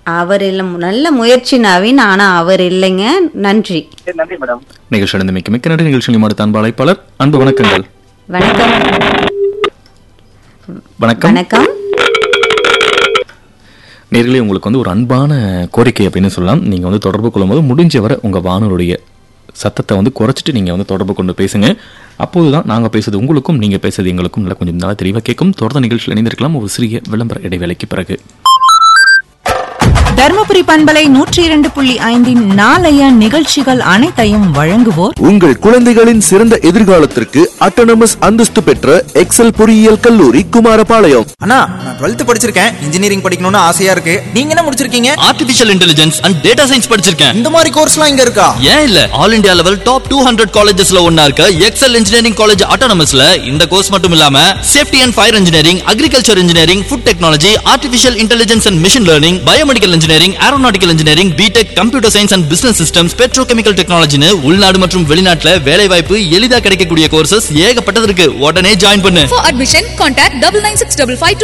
அவர் இல்லை நல்ல முயற்சி நவீன் ஆனா அவர் இல்லைங்க நன்றி சரி நன்றி மேடம் நிகழ்ச்சி அடைந்த மிக்க மிக்க நன்றி நிகழ்ச்சியில் அடுத்த அன்பு அழைப்பாளர் அன்பு வணக்கங்கள் வணக்கம் வணக்கம் வணக்கம் நேர்களே உங்களுக்கு வந்து ஒரு அன்பான கோரிக்கை அப்படின்னு சொல்லலாம் நீங்கள் வந்து தொடர்பு கொள்ளும்போது முடிஞ்ச வரை உங்கள் வானொலிய சத்தத்தை வந்து குறைச்சிட்டு நீங்கள் வந்து தொடர்பு கொண்டு பேசுங்க அப்போது தான் நாங்கள் பேசுறது உங்களுக்கும் நீங்கள் பேசுறது எங்களுக்கும் நல்லா கொஞ்சம் நல்லா தெளிவாக கேட்கும் தொடர்ந்து நிகழ்ச்சியில் இணைந்திருக்கலாம் ஒரு சிறிய விளம்பர இடைவேளைக்கு பிறகு தர்மபுரி பண்பலை நூற்றி இரண்டு புள்ளி ஐந்தின் நாளைய நிகழ்ச்சிகள் அனைத்தையும் வழங்குவோர் உங்கள் குழந்தைகளின் சிறந்த எதிர்காலத்திற்கு அட்டானமஸ் அந்தஸ்து பெற்ற எக்ஸல் பொறியியல் கல்லூரி குமாரபாளையம் அண்ணா நான் டுவெல்த் படிச்சிருக்கேன் இன்ஜினியரிங் படிக்கணும்னு ஆசையா இருக்கு நீங்க என்ன முடிச்சிருக்கீங்க artificial intelligence and data science படிச்சிருக்கேன் இந்த மாதிரி கோர்ஸ்லாம் இங்க இருக்கா ஏன் இல்ல all India level top two hundred காலேஜஸ்ல ஒன்னா இருக்க எக்ஸல் இன்ஜினியரிங் காலேஜ் ஆட்டோனமஸ்ல இந்த கோர்ஸ் மட்டும் இல்லாம safety and fire engineering agriculture engineering food technology artificial intelligence and machine learning biomedical engineering aeronautical engineering B Tech computer science and business systems petrochemical டெக்னாலஜின்னு உள்நாடு மற்றும் வெளிநாட்டுல வேலை வாய்ப்பு எளிதா கிடைக்கக்கூடிய கோர்சஸ் ஏகப்பட்டது இருக்கு உடனே ஜாயின் பண்ணு For admission, contact double nine six double five two